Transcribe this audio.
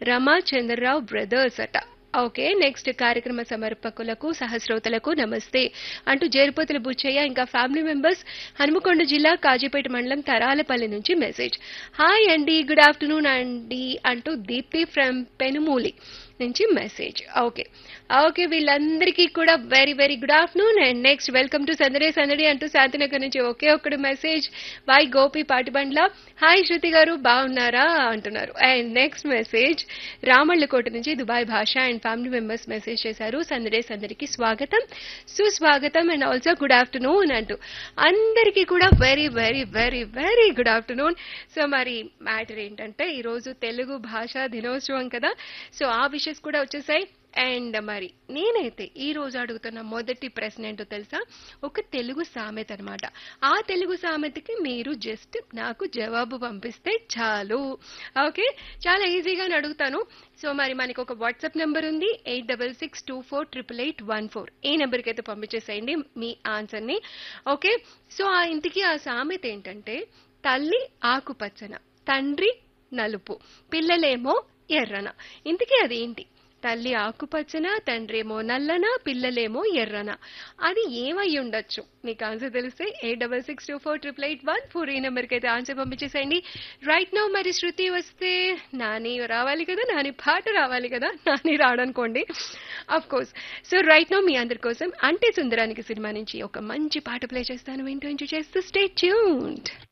రమాచంద్రరావు brothers అట okay next కార్యక్రమ సమర్పకులకు సహస్రోతలకు నమస్తే అంటూ జేరుపోతుల బుచ్చయ్య ఇంకా ఫ్యామిలీ మెంబర్స్ హనుమకొండ జిల్లా కాజీపేట మండలం తరాలపల్లి నుంచి మెసేజ్ హాయ్ అండి గుడ్ ఆఫ్టర్నూన్ అండి అంటూ దీప్తి ఫ్రమ్ పెనుమూలి నుంచి మెసేజ్ ఓకే ఓకే వీళ్ళందరికీ కూడా very very good afternoon and next welcome to సందడే సందడి అంటూ శాంతినగర్ నుంచి ఒకే ఒక్కడు మెసేజ్ బాయ్ గోపి పాటిబండ్ల హాయ్ శృతి గారు బాగున్నారా అంటున్నారు అండ్ నెక్స్ట్ మెసేజ్ రామళ్ళకోట నుంచి దుబాయ్ భాష అండ్ ఫ్యామిలీ మెంబర్స్ మెసేజ్ చేశారు సందడే సందడికి స్వాగతం సుస్వాగతం అండ్ ఆల్సో గుడ్ ఆఫ్టర్నూన్ అంటూ అందరికీ కూడా very very very very good afternoon so మరి మ్యాటర్ ఏంటంటే ఈరోజు తెలుగు భాషా దినోత్సవం కదా సో ఆ విషయస్ కూడా వచ్చేసాయి అండ్ మరి నేనైతే ఈ రోజు అడుగుతున్న మొదటి ప్రశ్న ఏంటో తెలుసా ఒక తెలుగు సామెత అనమాట ఆ తెలుగు సామెతకి మీరు జస్ట్ నాకు జవాబు పంపిస్తే చాలు ఓకే చాలా ఈజీగానే అడుగుతాను సో మరి మనకి ఒక వాట్సాప్ నెంబర్ ఉంది eight double six two four triple eight one four ఈ నెంబర్కి అయితే పంపించేసేయండి మీ ఆన్సర్ని ఓకే సో ఆ ఇంటికి ఆ సామెత ఏంటంటే తల్లి ఆకుపచ్చన తండ్రి నలుపు పిల్లలేమో ఎర్రన ఇంతకీ అది ఏంటి తల్లి ఆకుపచ్చన తండ్రేమో నల్లన పిల్లలేమో ఎర్రన అది ఏమై ఉండొచ్చు మీకు ఆన్సర్ తెలిస్తే eight double six two four triple eight one four ఈ నెంబర్కి అయితే ఆన్సర్ పంపించేసేయండి రైట్ నౌ మరి శృతి వస్తే నాని రావాలి కదా నాని పాట రావాలి కదా నాని రాడనుకోండి of course so right now మీ అందరి కోసం అంటే సుందరానికి సినిమా నుంచి ఒక మంచి పాట ప్లే చేస్తాను వింటూ ఎంజాయ్ చేస్తూ స్టే ట్యూన్డ్